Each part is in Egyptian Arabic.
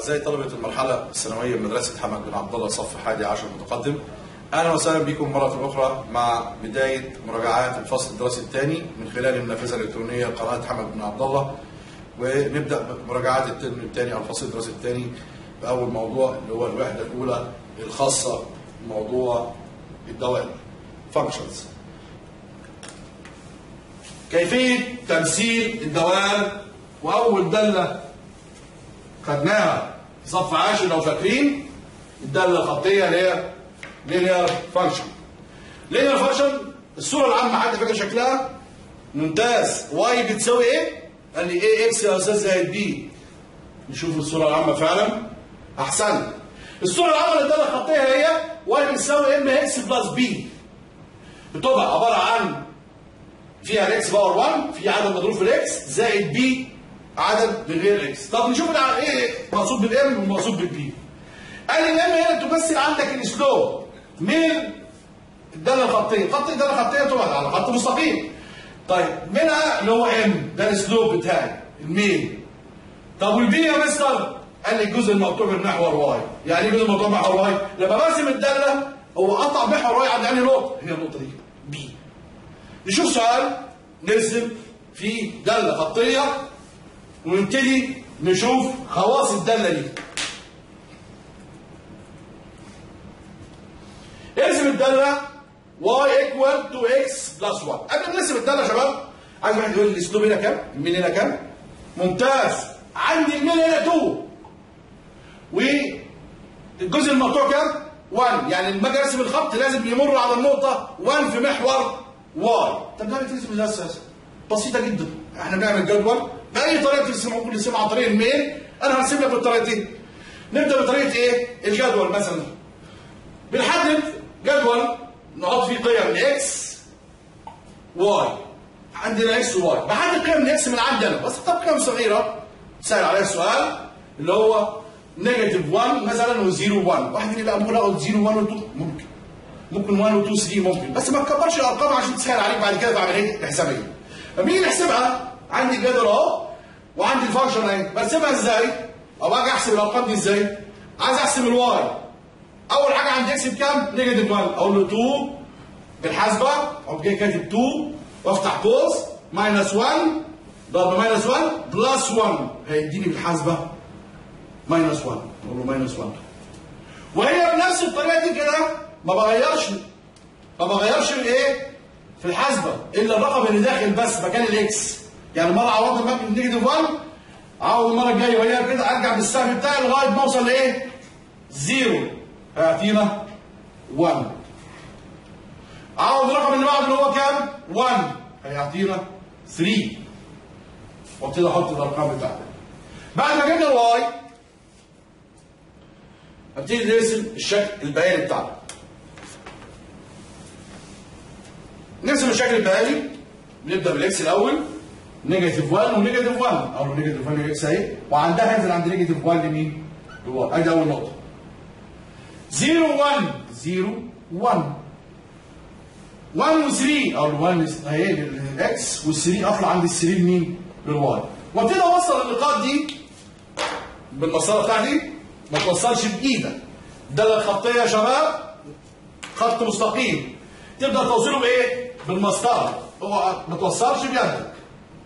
أعزائي طلبة المرحلة الثانوية بمدرسة حمد بن عبد الله صف حادي عشر متقدم أهلا وسهلا بكم مرة أخرى مع بداية مراجعات الفصل الدراسي الثاني من خلال النافذة الإلكترونية قناة حمد بن عبد الله ونبدأ بمراجعات الترم الثاني أو الفصل الدراسي الثاني بأول موضوع اللي هو الوحدة الأولى الخاصة بموضوع الدوال functions كيفية تمثيل الدوال وأول دالة خدناها في صف عاشر لو فاكرين الداله الخطيه اللي هي لينير فانكشن لينير فانكشن الصوره العامه حد فاكر شكلها ممتاز واي بتساوي ايه؟ قال لي ايه اكس يا استاذ زائد بي نشوف الصوره العامه فعلا احسن الصوره العامه للداله الخطيه هي واي بتساوي ام اكس بلس بي بتبقى عباره عن فيها الاكس باور 1 في عدد مضروب في الاكس زائد بي عدد من غير اكس طب نشوف ايه مقصود بالام ومقصود بالبي قال الام هنا تمثل عندك الاسلوب من الداله الخطيه خط الداله الخطيه تبقى على خط مستقيم طيب منها اللي هو ام ده الاسلوب بتاعي الميل طب والبي يا مستر قال لي الجزء المقطوع بالمحور واي يعني ايه الجزء المقطوع بالمحور واي لما برسم الداله هو قطع محور واي عند انهي نقطه هي النقطه دي بي نشوف سؤال نرسم في داله خطيه ونبتدي نشوف خواص الداله دي ارسم الداله y equal to x plus 1 قبل ما نرسم الداله يا شباب عايز واحد يقول لي الاسلوب هنا كام؟ الميل هنا كام؟ ممتاز عندي الميل هنا 2 والجزء المقطوع كام؟ 1 يعني لما اجي ارسم الخط لازم يمر على النقطه 1 في محور y طب ده بترسم ازاي اساسا؟ بسيطه جدا احنا بنعمل جدول باي طريقه ترسم ممكن نرسمها عن طريق الميل انا هرسم لك بالطريقتين نبدا بطريقه ايه؟ الجدول مثلا بنحدد جدول نحط فيه قيم الاكس واي عندنا اكس وواي بحدد قيم الاكس من عندي انا بس طب قيم صغيره سهل عليها السؤال اللي هو نيجاتيف 1 مثلا و0 1 واحد يقول لا ممكن اخد 0 1 و2 ممكن ممكن 1 و2 3 ممكن بس ما تكبرش الارقام عشان تسهل عليك بعد كده في عمليه الحسابيه لما نيجي نحسبها عندي الجدول اهو وعندي الفانكشن اهي برسمها ازاي او اجي احسب الارقام دي ازاي عايز احسب الواي اول حاجه عندي اكس بكام نيجاتيف 1 اقول له 2 بالحاسبه اقوم جاي كاتب 2 وافتح قوس ماينس 1 ضرب ماينس 1 بلس 1 هيديني بالحاسبه ماينس 1 اقول له ماينس 1 وهي بنفس الطريقه دي كده ما بغيرش ما بغيرش الايه في الحاسبه الا الرقم اللي داخل بس مكان الاكس يعني مره عوضت المكان نيجاتيف 1 عاوز المره الجايه وهي كده ارجع بالسهم بتاعي لغايه ما اوصل لايه؟ زيرو هيعطينا 1 عاوز الرقم اللي بعده اللي هو كام؟ 1 هيعطينا 3 وابتدي احط الارقام بتاعتي بعد ما جبنا الواي ابتدي نرسم الشكل البياني بتاعنا نرسم الشكل البياني نبدا بالاكس الاول نيجاتيف 1 ونيجاتيف 1 او نيجاتيف 1 اكس اهي وعندها هنزل عند نيجاتيف 1 لمين؟ لواي ادي اول نقطه 0 1 0 1 1 و 3 او ال 1 اهي للاكس وال 3 اطلع عند ال 3 لمين؟ للواي وابتدي اوصل النقاط دي بالمسطره بتاعتي ما توصلش بايدك ده الخطيه يا شباب خط مستقيم تبدا توصله بايه؟ بالمسطره اوعى ما توصلش بيدك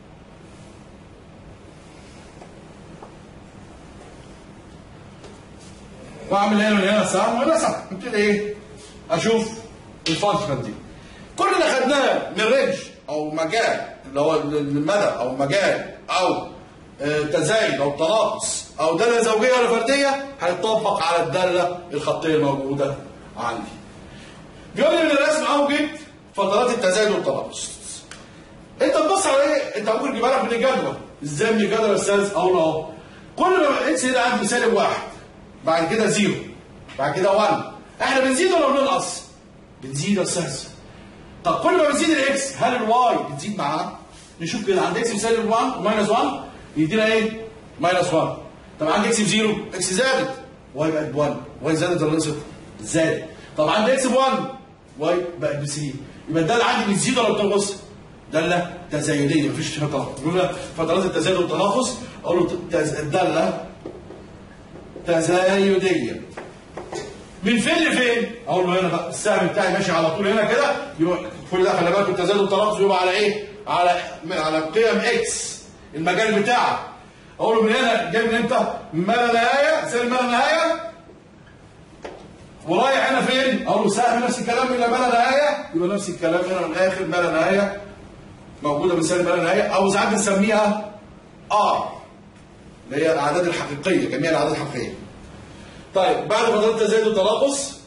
واعمل هنا من هنا سهم وهنا سهم ابتدي ايه؟ اشوف الفانكشن دي كل اللي خدناه من رينج او مجال اللي هو المدى او مجال او تزايد او تناقص او داله زوجيه ولا فرديه هيطبق على الداله الخطيه الموجوده عندي. بيقول لي ان الرسم اوجد فترات التزايد والتناقص. انت تبص على ايه؟ انت ممكن تجيبها لك من الجدول. ازاي من الجدول يا استاذ؟ اقول اهو. كل ما اكس هنا عندي سالب واحد بعد كده زيرو بعد كده 1 احنا بنزيد ولا بننقص؟ بنزيد يا استاذ. طب كل ما بنزيد الاكس هل الواي بتزيد معاه؟ نشوف كده عند اكس بسالب 1 وماينس 1 يدينا ايه؟ ماينس 1 طب عندي اكس بزيرو اكس زادت واي بقت ب 1 واي زادت ولا نقصت؟ زادت طب عندي اكس ب 1 واي بقت ب 3 يبقى الداله عندي بتزيد ولا بتنقص؟ داله تزايديه مفيش فيها تناقص فترات التزايد والتناقص اقول له الداله تزايديه من فين لفين؟ اقول له هنا بقى السهم بتاعي ماشي على طول هنا كده يبقى كل ده خلي بالكم التزايد والتناقص يبقى على ايه؟ على على قيم اكس المجال بتاعك اقول له من هنا جاي من امتى؟ من ما لا نهايه سالب ما لا نهايه ورايح هنا فين؟ اقول له سهم نفس الكلام الى ما لا نهايه يبقى نفس الكلام هنا للاخر ما لا نهايه موجوده من سالب ما لا نهايه او ساعات بنسميها ار اللي هي الاعداد الحقيقيه جميع الاعداد الحقيقيه. طيب بعد ما ضربت تزايد وتناقص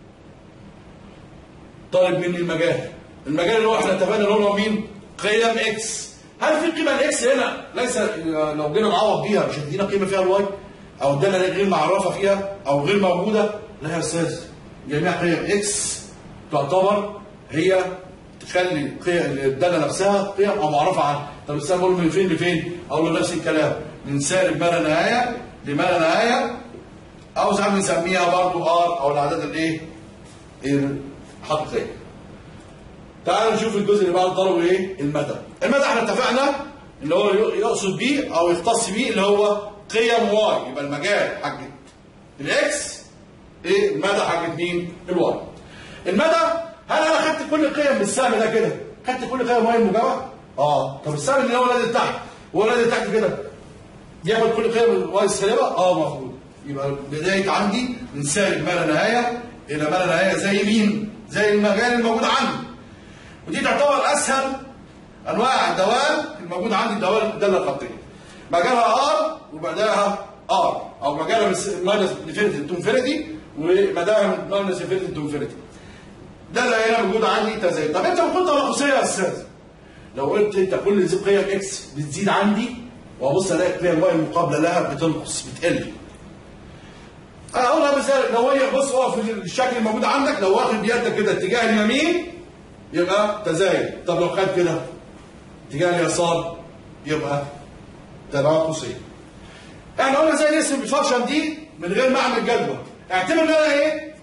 طالب مني المجال المجال اللي هو احنا اتفقنا اللي هو مين؟ قيم اكس هل في قيمه الاكس هنا ليس لو جينا نعوض بيها مش هتدينا قيمه فيها الواي او الداله غير معرفه فيها او غير موجوده لا يا استاذ جميع قيم اكس تعتبر هي تخلي قيم الداله نفسها قيم او معرفه عنها طب السؤال بقول من فين لفين؟ اقول له نفس الكلام من سالب ما لا نهايه لما لا نهايه او ساعات بنسميها برضه ار او الاعداد الايه؟ الحقيقيه. تعالوا نشوف الجزء اللي بعد ضربه ايه؟ المدى. المدى احنا اتفقنا ان هو يقصد بيه او يختص بيه اللي هو قيم واي يبقى المجال حق الاكس ايه المدى حق مين؟ الواي. المدى هل انا خدت كل القيم بالسهم ده كده؟ خدت كل قيم واي المجاوره؟ اه طب السهم اللي هو نازل تحت هو نازل تحت كده ياخد كل قيم الواي السالبه؟ اه المفروض. يبقى بدايه عندي من سالب ما لا نهايه الى ما لا نهايه زي مين؟ زي المجال الموجود عندي. ودي تعتبر اسهل انواع الدوال الموجود عندي دوال الداله الخطيه. مجالها ار وبعدها ار او مجالها ماينس انفينيتي تو انفينيتي ومداها ماينس انفينيتي تو انفينيتي. ده اللي هنا موجود عندي تزايد. طب انت بتقول تناقصيه يا استاذ. لو قلت انت كل قيم اكس بتزيد عندي وابص الاقي قيم واي المقابله لها بتنقص بتقل. انا اقولها مثال لو هي بص هو في الشكل الموجود عندك لو واخد بيدك كده اتجاه اليمين يبقى تزايد طب لو خد كده اتجاه اليسار يبقى تناقصي احنا قلنا ازاي نرسم الفانكشن دي من غير ما اعمل جدول اعتبر ان انا ايه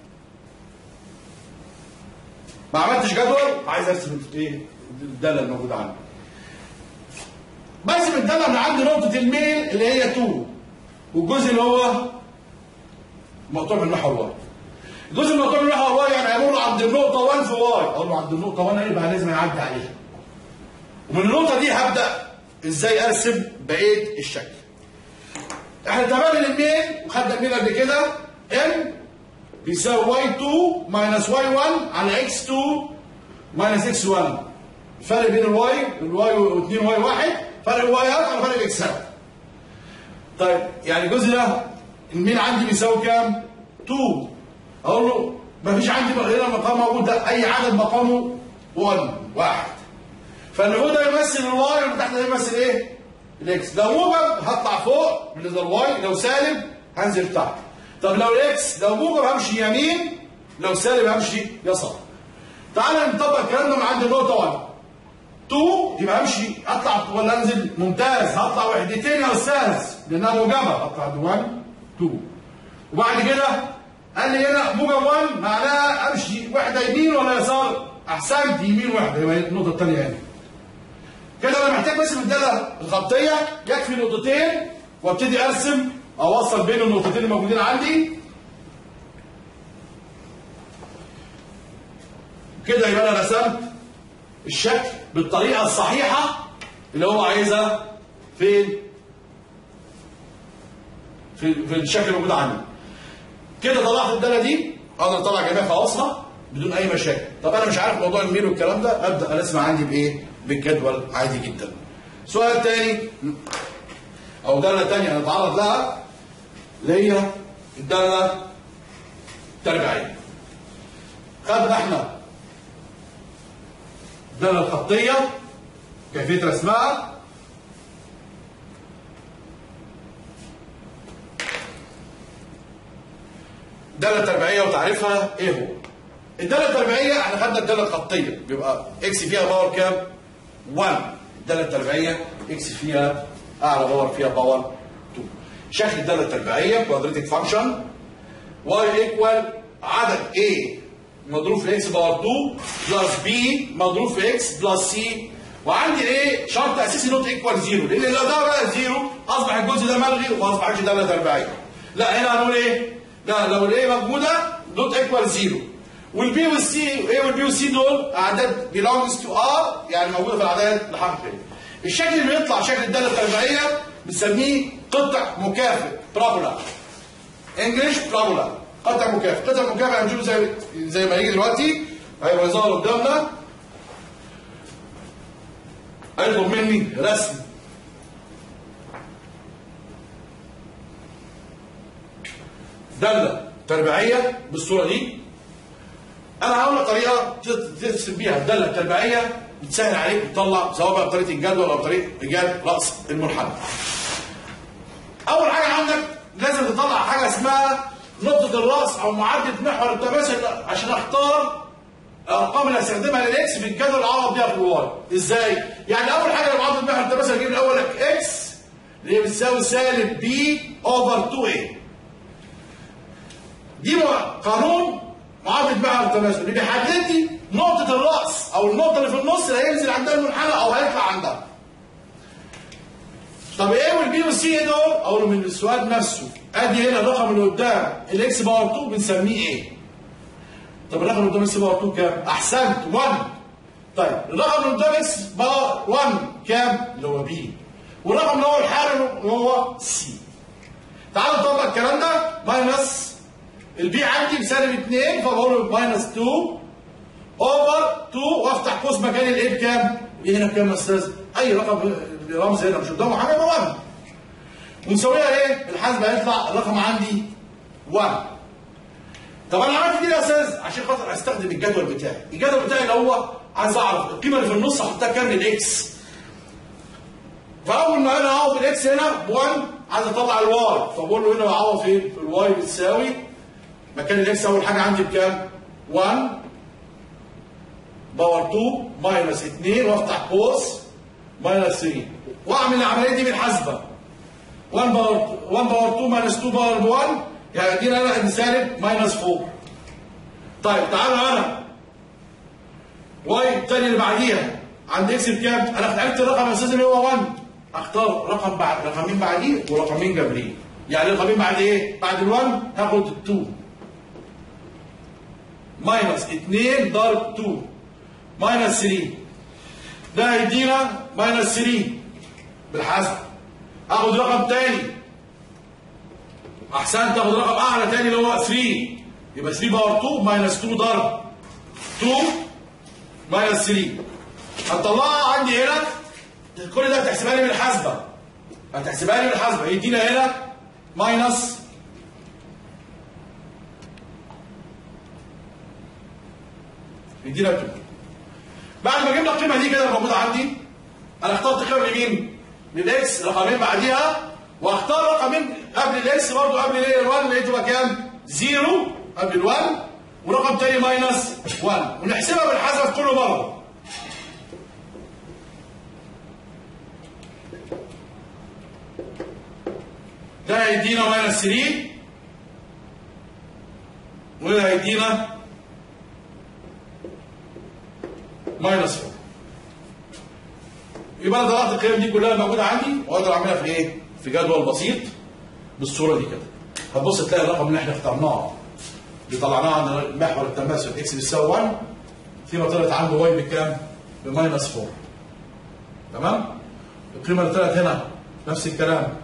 ما عملتش جدول عايز ارسم ايه الداله الموجوده عندي برسم الداله من عند نقطه الميل اللي هي 2 والجزء اللي هو مقطوع من محور واي الجزء المقطوع من محور واي يعني هيمر عند النقطه 1 في واي اقول له عند النقطه 1 يبقى لازم يعدي عليها ومن النقطه دي هبدا ازاي ارسم بقيه الشكل احنا اتفقنا الميل وخدنا الميل قبل كده ام بيساوي واي 2 ماينس واي 1 على اكس 2 ماينس اكس 1 الفرق بين الواي الواي و2 واي 1 فرق الواي على فرق الاكسات طيب يعني الجزء ده المين عندي بيساوي كام؟ 2 اقول له ما فيش عندي غير مقام موجود ده اي عدد مقامه 1 واحد فاللي هو ده يمثل الواي واللي تحت ده يمثل ايه؟ الاكس لو موجب هطلع فوق بالنسبه للواي لو سالب هنزل تحت طب لو الاكس لو موجب همشي يمين لو سالب همشي يسار تعال نطبق الكلام ده من عند النقطه 1 2 يبقى امشي اطلع ولا انزل ممتاز هطلع وحدتين يا استاذ لانها موجبه اطلع 1 2 وبعد كده قال لي هنا موجب 1 معناها امشي واحده يمين ولا يسار احسنت يمين واحده يبقى النقطه الثانيه هنا كده انا محتاج بس من الداله الخطيه يكفي نقطتين وابتدي ارسم اوصل بين النقطتين الموجودين عندي كده يبقى انا رسمت الشكل بالطريقه الصحيحه اللي هو عايزها فين في في الشكل الموجود عندي كده طلعت الداله دي اقدر اطلع جميع خواصها بدون اي مشاكل طب انا مش عارف موضوع الميل والكلام ده ابدا ارسم عندي بايه بالجدول عادي جدا سؤال تاني او داله تانية هنتعرض لها اللي هي الداله التربيعيه خدنا احنا الداله الخطيه كيفيه رسمها الداله التربيعيه وتعريفها ايه هو الداله التربيعيه احنا خدنا الداله الخطيه بيبقى اكس فيها باور كام 1 الداله التربيعيه اكس فيها اعلى باور فيها باور 2 شكل الداله التربيعيه كوادريتك فانكشن y ايكوال عدد a مضروب في اكس باور 2 بلس b مضروب في اكس بلس c وعندي ايه شرط اساسي نوت ايكوال زيرو لان لو ده بقى زيرو اصبح الجزء ده ملغي واصبح داله تربيعيه لا هنا هنقول ايه؟ لا لو الايه موجوده دوت ايكوال زيرو والبي والسي ايه والبي والسي دول اعداد belongs to ار يعني موجوده في الاعداد لحرف ايه الشكل اللي بيطلع شكل الداله التربيعيه بنسميه قطع مكافئ بارابولا انجلش بارابولا قطع مكافئ قطع مكافئ هنشوفه زي زي ما هيجي دلوقتي هيبقى ظاهر قدامنا هيطلب مني رسم داله تربيعيه بالصوره دي انا هقول لك طريقه ترسم بيها الداله التربيعيه بتسهل عليك تطلع سواء بقى بطريقه الجدول او بطريقه ايجاد راس المنحنى. اول حاجه عندك لازم تطلع حاجه اسمها نقطه الراس او معدل محور التماثل عشان اختار الارقام اللي هستخدمها للاكس في الجدول اللي اعوض بيها في الواي. ازاي؟ يعني اول حاجه معدل محور التماثل اجيب الاول اكس اللي هي بتساوي سالب بي اوفر 2 a. دي قانون معادله محور التماثل اللي بيحدد لي نقطه الراس او النقطه اللي في النص اللي هينزل عندها المنحنى او هيطلع عندها. طب ايه والبي والسي ايه دول؟ اقول من السؤال نفسه ادي هنا الرقم اللي قدام الاكس باور 2 بنسميه ايه؟ طب الرقم اللي قدام اكس باور 2 كام؟ احسنت 1 طيب الرقم اللي قدام اكس باور 1 كام؟ اللي هو بي والرقم اللي هو الحالي اللي هو سي. تعالوا نطبق الكلام ده ماينس البي عندي بسالب 2 فبقول له ماينس 2 اوفر 2 وافتح قوس مكان الايه بكام؟ ايه هنا بكام يا استاذ؟ اي رقم رمز هنا مش قدامه حاجه يبقى 1 ونسويها ايه؟ الحاسبه هيطلع الرقم عندي 1 طب انا عارف دي يا استاذ عشان خاطر استخدم الجدول بتاعي، الجدول بتاعي اللي هو عايز اعرف القيمه اللي في النص احطها كام للاكس فاول ما انا اعوض الاكس هنا ب 1 عايز اطلع الواي فبقول له هنا بعوض فين؟ في الواي بتساوي مكان الاكس اول حاجه عندي بكام؟ 1 باور 2 ماينس 2 وافتح قوس ماينس 3 واعمل العمليه دي بالحاسبه 1 باور 1 باور 2 ماينس 2 باور 1 يعني دي انا سالب ماينس 4 طيب تعالى انا واي الثانيه اللي بعديها عند اكس بكام؟ انا عرفت الرقم الاساسي اللي هو 1 اختار رقم بعد رقمين بعديه ورقمين جنبيه يعني الرقمين بعد ايه؟ بعد ال1 هاخد 2 ماينس 2 ضرب 2 ماينس 3 ده هيدينا ماينس 3 بالحسب اخد رقم تاني احسنت تاخد رقم اعلى تاني اللي هو 3 يبقى 3 باور 2 ماينس 2 ضرب 2 ماينس 3 هتطلعها عندي هنا كل ده هتحسبها لي بالحاسبه هتحسبها لي بالحاسبه يدينا هنا ماينس يدينا 2 بعد ما جبنا القيمه دي كده موجوده عندي انا اخترت قيمه لمين؟ للاكس رقمين بعديها واختار رقمين قبل الاكس برضه قبل ال1 لقيته بقى كام؟ زيرو قبل ال1 ورقم تاني ماينس 1 ونحسبها بالحسب كل مره ده هيدينا ماينس 3 وده هيدينا ماينس 4 يبقى انا طلعت القيم دي كلها موجوده عندي واقدر اعملها في ايه؟ في جدول بسيط بالصوره دي كده. هتبص تلاقي الرقم اللي احنا اخترناه اللي طلعناه عند محور التماثل اكس بيساوي 1 فيما طلعت عنده واي بكام؟ بماينس 4 تمام؟ القيمه اللي طلعت هنا نفس الكلام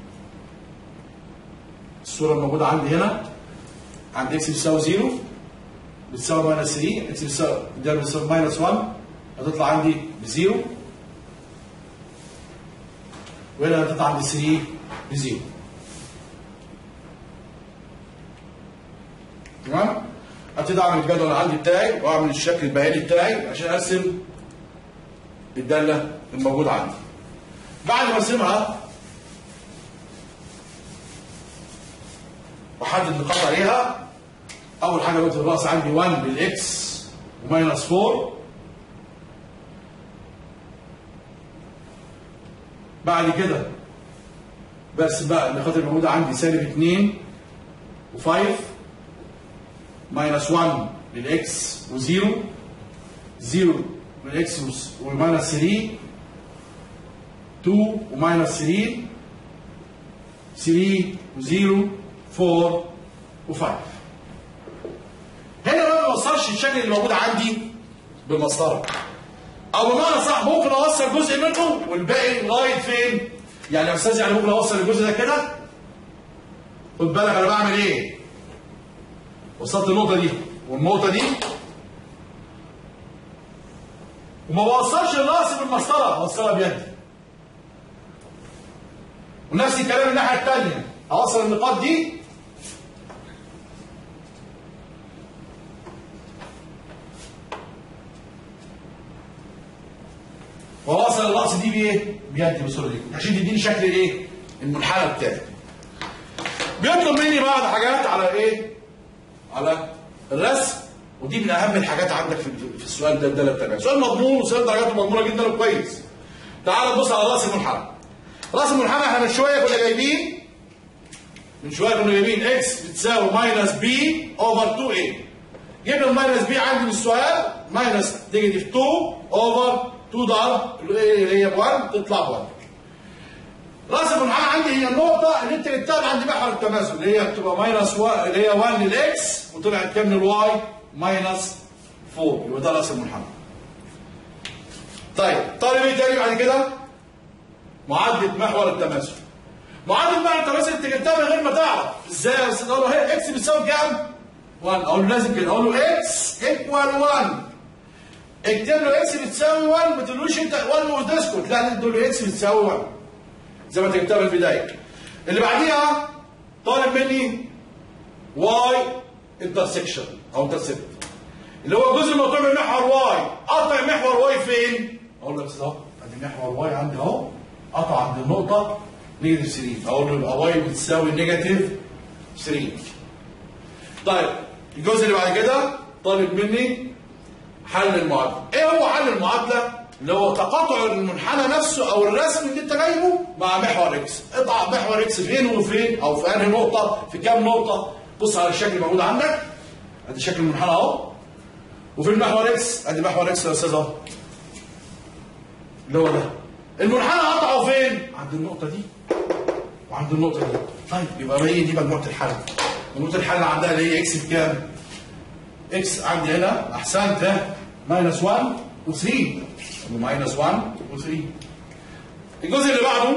الصوره الموجوده عندي هنا عند اكس بيساوي 0 بتساوي ماينس 3 اكس بتساوي ده بتساوي ماينس 1 هتطلع عندي بزيرو وهنا هتطلع عندي 3 بزيرو تمام ابتدي اعمل الجدول اللي عندي بتاعي واعمل الشكل البياني بتاعي عشان ارسم الداله الموجوده عندي بعد ما ارسمها واحدد نقاط عليها اول حاجه قلت الراس عندي 1 للاكس وماينس 4 بعد كده برسم بقى النقاط الموجوده عندي سالب 2 و5 ماينس 1 للاكس و0 0 للاكس وماينس 3 2 وماينس 3 3 و0 4 و5 هنا بقى ما بوصلش الشكل اللي موجود عندي بالمسطره او بمعنى صح ممكن اوصل جزء منه والباقي لغايه فين؟ يعني يا استاذ يعني ممكن اوصل الجزء ده كده خد بالك انا بعمل ايه؟ وصلت النقطه دي والنقطه دي وما بوصلش الراس بالمسطره بوصلها بيدي ونفس الكلام الناحيه الثانيه اوصل النقاط دي واوصل الراس دي بايه؟ بيدي بالصوره دي عشان تديني شكل الايه؟ المنحنى بتاعي. بيطلب مني بعض حاجات على ايه؟ على الرسم ودي من اهم الحاجات عندك في في السؤال ده ده اللي بتاعك. سؤال مضمون وسؤال درجاته مضمونه جدا وكويس. تعال نبص على راس المنحنى. راس المنحنى احنا من شويه كنا جايبين من شويه كنا جايبين اكس بتساوي ماينس بي اوفر 2 a جبنا الماينس بي عندي من السؤال ماينس نيجاتيف 2 اوفر 2 ضرب اللي هي 1 تطلع 1 راس المنحنى عندي هي النقطه اللي انت جبتها عند محور التماثل اللي هي بتبقى ماينس اللي هي 1 للاكس وطلعت كام للواي ماينس 4 يبقى ده راس المنحنى طيب طالب ايه تاني بعد كده؟ معادله محور التماثل معادله محور التماثل انت جبتها من غير ما تعرف ازاي يا استاذ اقول له هي اكس بتساوي كام؟ 1 اقول له لازم كده اقول له اكس ايكوال 1 اكتب له اكس بتساوي 1 ما تقولوش انت 1 وتسكت لا تقول له اكس بتساوي 1 زي ما انت جبتها في البدايه اللي بعديها طالب مني واي انترسكشن او انترسبت اللي هو الجزء المقطوع من محور واي قطع محور واي فين؟ اقول له بس اهو ادي محور واي عندي اهو قطع عند النقطه نيجاتيف 3 اقول له يبقى واي بتساوي نيجاتيف 3 طيب الجزء اللي بعد كده طالب مني حل المعادله ايه هو حل المعادله اللي هو تقاطع المنحنى نفسه او الرسم اللي انت جايبه مع محور اكس اضع محور اكس فين وفين او في انهي نقطه في كام نقطه بص على الشكل الموجود عندك ادي شكل المنحنى اهو وفي المحور اكس ادي محور اكس يا استاذ اهو اللي هو ده المنحنى قطعه فين عند النقطه دي وعند النقطه دي طيب يبقى هي دي مجموعه الحل مجموعه الحل عندها اللي هي اكس بكام اكس عندي هنا احسنت ها ماينس 1 و3 ماينس 1 و3 الجزء اللي بعده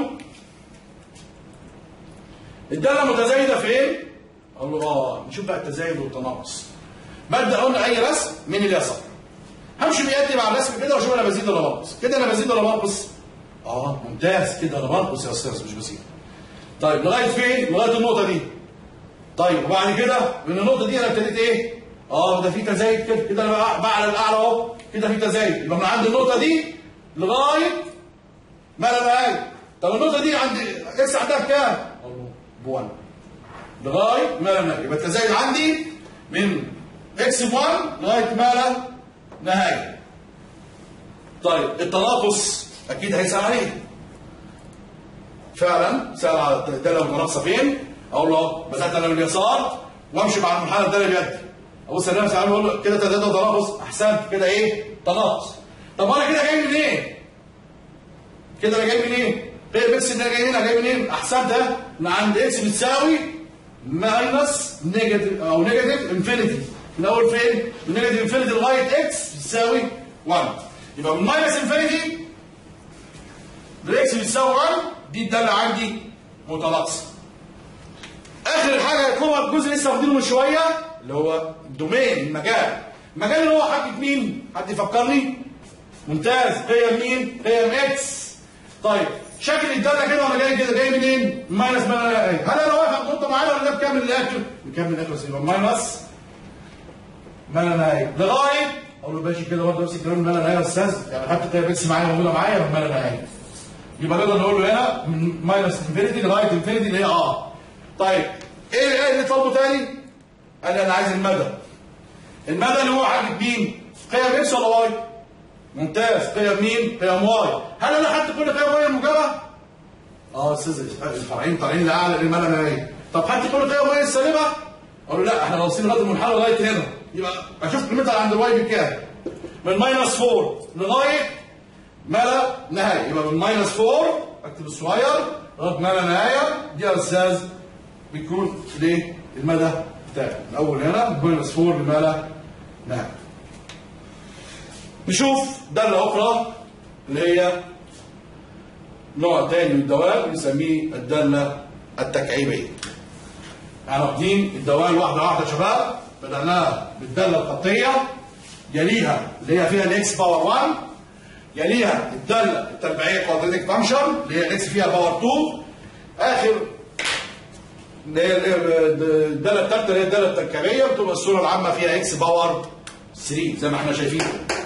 الداله متزايده فين؟ اقول له اه نشوف بقى التزايد والتناقص ببدا قلنا اي رسم من اليسار همشي بيدي مع الرسم كده واشوف انا بزيد ولا بنقص كده انا بزيد ولا بنقص؟ اه ممتاز كده انا بنقص يا استاذ مش بزيد طيب لغايه فين؟ لغايه النقطه دي طيب وبعد كده من النقطه دي انا ابتديت ايه؟ اه ده في تزايد كده كده انا بعلى الاعلى اهو كده في تزايد يبقى من عند النقطه دي لغايه ما لا نهايه طب النقطه دي عند اكس عندها بكام؟ ب 1 لغايه ما لا نهايه يبقى التزايد عندي من اكس ب 1 لغايه ما لا نهايه طيب التناقص اكيد هيسال عليه فعلا سال على الداله المتناقصه فين؟ اقول له بدات انا من اليسار وامشي مع المنحنى الداله بيدي ابص النفس عم اقول له كده تزايد وتناقص احسنت كده ايه؟ تناقص طب انا كده جاي منين؟ إيه؟ كده انا جاي منين؟ إيه؟ غير بس ان انا جاي هنا جاي منين؟ احسنت ده من عند اكس بتساوي ماينس نيجاتيف او نيجاتيف انفينيتي من اول فين؟ من نيجاتيف انفينيتي لغايه اكس بتساوي 1 يبقى من ماينس انفينيتي لاكس بتساوي 1 دي الداله عندي متناقصه اخر حاجه يطلبها الجزء لسه واخدينه من شويه اللي هو الدومين المجال المجال اللي هو حاجه مين؟ حد يفكرني؟ ممتاز قيم مين؟ قيم اكس طيب شكل الداله كده وانا جاي كده جاي منين؟ ماينس ما انا هل انا واقف عند نقطه معينه ولا ده بكامل الاكل؟ بكامل الاكل بس يبقى ماينس ما انا نهايه لغايه اقول له ماشي كده برضه نفس الكلام ما انا نهايه يا استاذ يعني حتى قيم اكس معايا موجوده معايا ما انا نهايه يبقى نقدر نقول له هنا من ماينس انفينيتي لغايه انفينيتي اللي هي اه طيب ايه ايه اللي طالبه تاني؟ قال لي انا عايز المدى المدى اللي هو حاجه مين؟ قيم اكس ولا واي؟ ممتاز قيم مين؟ قيم واي هل انا خدت كل قيم واي الموجبه؟ اه استاذ الفرعين طالعين لاعلى للمدى النهائي طب خدت كل قيم واي السالبه؟ اقول له لا احنا واصلين لغايه المنحنى لغايه هنا يبقى اشوف قيمتها عند الواي بكام؟ من ماينس 4 لغايه ما لا نهايه يبقى من ماينس 4 اكتب الصغير لغايه ما لا نهايه دي يا استاذ ب بيكون ليه المدى بتاعي من اول هنا ماينس 4 لما لا نهايه نشوف داله اخرى اللي هي نوع تاني من الدوال بنسميه الداله التكعيبيه احنا واخدين الدوال واحده واحده يا شباب بدأناها بالداله الخطيه يليها اللي هي فيها الاكس باور 1 يليها الداله التربيعيه كوادريتك فانكشن اللي هي الاكس فيها باور 2 اخر اللي هي الداله الثالثه اللي هي الداله التركيبيه بتبقى الصوره العامه فيها اكس باور 3 زي ما احنا شايفين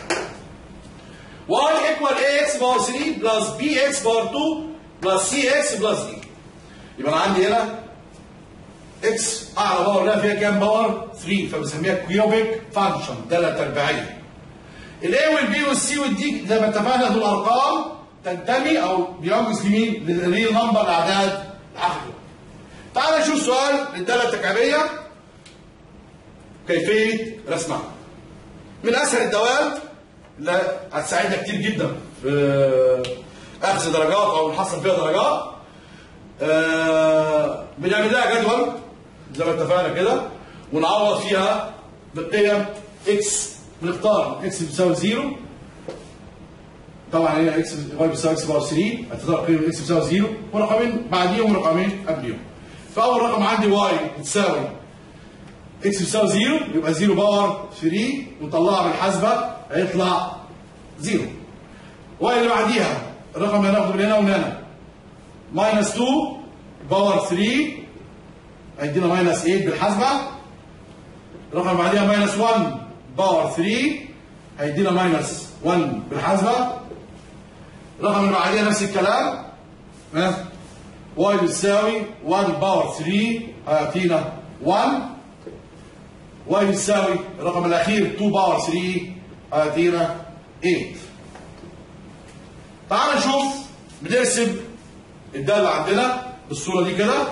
y equal ax باور 3 بلس bx باور 2 بلس cx بلس d يبقى انا عندي هنا x اعلى باور لها فيها كام باور 3 فبنسميها كيوبيك فانكشن داله تربيعيه الاي والبي والسي والدي زي ما اتفقنا دول ارقام تنتمي او بيرمز لمين؟ للريل نمبر الاعداد العقليه. تعال نشوف سؤال للداله التكعيبيه كيفيه رسمها. من اسهل الدوال اللي هتساعدنا كتير جدا في اخذ درجات او نحصل فيها درجات. آه بنعمل لها جدول زي ما اتفقنا كده ونعوض فيها بالقيم اكس بنختار اكس بتساوي 0 طبعا هنا اكس واي بتساوي اكس باور 3 هتختار قيمه اكس بتساوي 0 ورقمين بعديهم ورقمين قبليهم فاول رقم عندي واي بتساوي اكس بتساوي 0 يبقى 0 باور 3 ونطلعها بالحاسبه هيطلع 0 واي اللي بعديها الرقم اللي هناخده من هنا ومن هنا ماينس 2 باور 3 هيدينا ماينس 8 بالحاسبه الرقم اللي بعديها ماينس 1 باور 3 هيدينا ماينس 1 بالحاسبه الرقم اللي بعديها نفس الكلام ها واي بتساوي 1 باور 3 هيعطينا 1 واي بتساوي الرقم الاخير 2 باور 3 هيعطينا 8 تعال نشوف بنرسم الداله عندنا بالصوره دي كده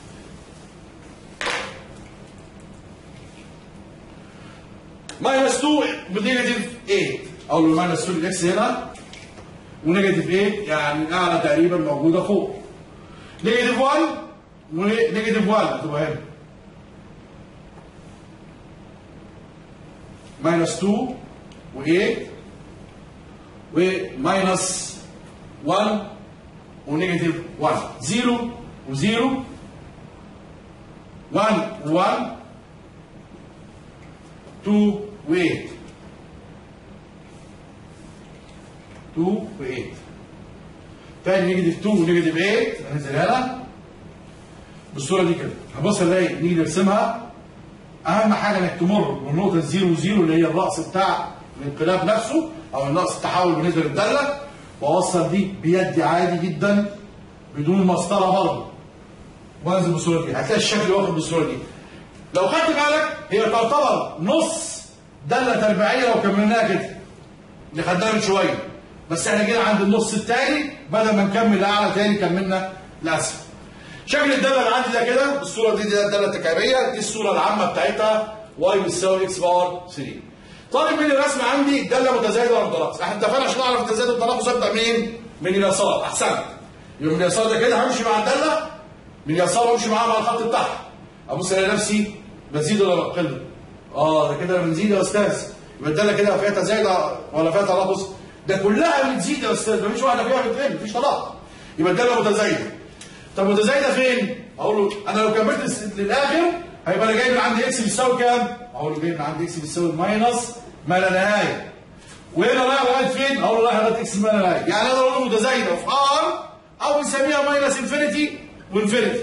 ماينس 2 بنيجاتيف 8 او ماينس 2 الاكس هنا ونيجاتيف 8 يعني اعلى تقريبا موجوده فوق نيجاتيف 1 ونيجاتيف 1 هتبقى هنا ماينس 2 و8 وماينس 1 ونيجاتيف 1 0 و0 1 و1 2 و 8 2 و 8 تاني نيجاتيف 2 ونيجاتيف 8 هننزلها لها بالصوره دي كده هبص الاقي نيجي نرسمها اهم حاجه انك تمر بالنقطه 0 0 اللي هي الراس بتاع الانقلاب نفسه او النقص التحول بالنسبه للداله واوصل دي بيدي عادي جدا بدون مسطره برضه وانزل بالصوره دي هتلاقي الشكل واخد بالصوره دي لو خدت بالك هي تعتبر نص داله تربيعيه لو كملناها كده اللي خدناها من شويه بس احنا جينا عند النص الثاني بدل ما نكمل لاعلى تاني كملنا لاسفل شكل الداله اللي عندي ده كده بالصوره دي دي الداله التكعيبيه دي الصوره العامه بتاعتها واي بتساوي اكس باور 3 طالب مني الرسم عندي داله متزايده ولا متناقصه احنا اتفقنا عشان اعرف التزايد والتناقص ابدا منين؟ من اليسار احسنت يبقى من اليسار ده كده همشي مع الداله من اليسار وامشي معاها مع الخط بتاعها ابص الاقي نفسي بزيد ولا بقل اه ده كده بنزيد يا استاذ يبقى الداله كده فيها تزايد ولا فيها تناقص ده كلها بتزيد يا استاذ مفيش واحده فيها بتقل مفيش تناقض يبقى الداله متزايده طب متزايده فين؟ اقول له انا لو كملت للاخر هيبقى انا جاي من عندي اكس بيساوي كام؟ اقول له جاي من عندي اكس بيساوي ماينس ما لا نهايه وهنا رايح لغايه فين؟ اقول له رايح لغايه اكس ما لا نهايه يعني انا اقول له متزايده في ار او نسميها ماينس انفينيتي وانفينيتي